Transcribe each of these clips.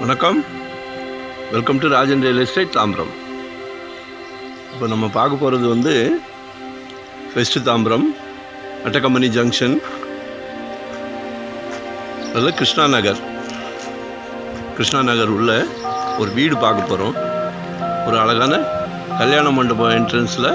வணக்கம் welcome to Rajan real estate Tambaram இப்போ நம்ம பார்க்க போகிறது வந்து வெஸ்ட் தாம்பரம் அட்டகம்பனி ஜங்ஷன் அதில் கிருஷ்ணா நகர் கிருஷ்ணா நகர் உள்ள ஒரு வீடு பார்க்க போகிறோம் ஒரு அழகான கல்யாண மண்டபம் என்ட்ரன்ஸில்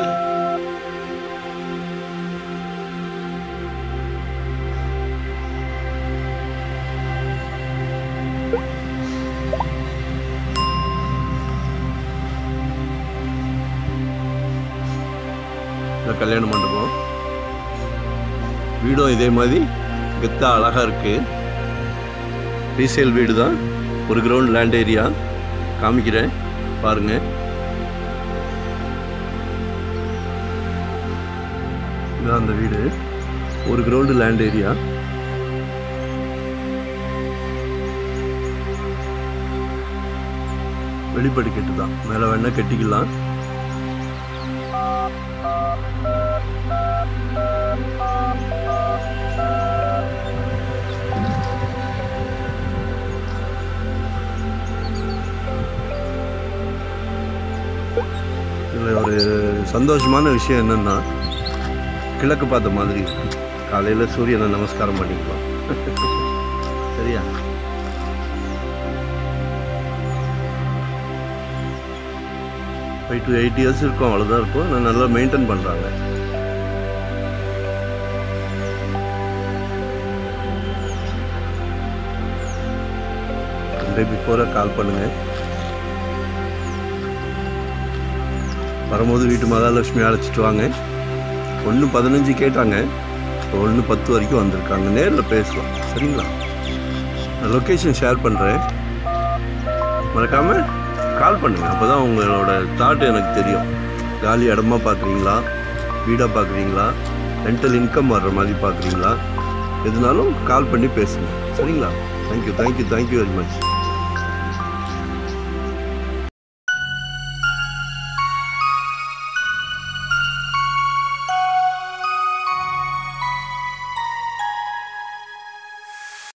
இந்த கல்யாண மண்டபம் வீடும் இதே மாதிரி கெத்தா அழகாக இருக்குது ரீசேல் வீடு தான் ஒரு கிரவுண்ட் லேண்ட் ஏரியா காமிக்கிறேன் பாருங்கள் இதான் அந்த வீடு ஒரு கிரவுண்டு லேண்ட் ஏரியா வெளிப்படிக்கட்டு தான் மேலே வேணால் கட்டிக்கலாம் இதில் ஒரு சந்தோஷமான விஷயம் என்னென்னா கிழக்கு பார்த்த மாதிரி இருக்கு காலையில் சூரியனை நமஸ்காரம் பண்ணிக்கலாம் சரியா ஃபைவ் டு எயிட் இயர்ஸ் இருக்கும் அவ்வளோதான் இருக்கும் நான் நல்லா மெயின்டைன் பண்ணுறாங்க டே பிஃபோராக கால் பண்ணுங்கள் வரும்போது வீட்டு மகாலட்சுமி அழைச்சிட்டு வாங்க ஒன்று பதினஞ்சு கேட்டாங்க ஒன்று பத்து வரைக்கும் வந்திருக்காங்க நேரில் பேசலாம் சரிங்களா நான் லொக்கேஷன் ஷேர் பண்ணுறேன் மறக்காமல் கால் பண்ணுங்கள் அப்போ தான் உங்களோட தாட் எனக்கு தெரியும் காலி இடமா பார்க்குறீங்களா வீடாக பார்க்குறீங்களா ரெண்டல் இன்கம் வர்ற மாதிரி பார்க்குறீங்களா எதுனாலும் கால் பண்ணி பேசுங்க சரிங்களா thank you thank you thank you very much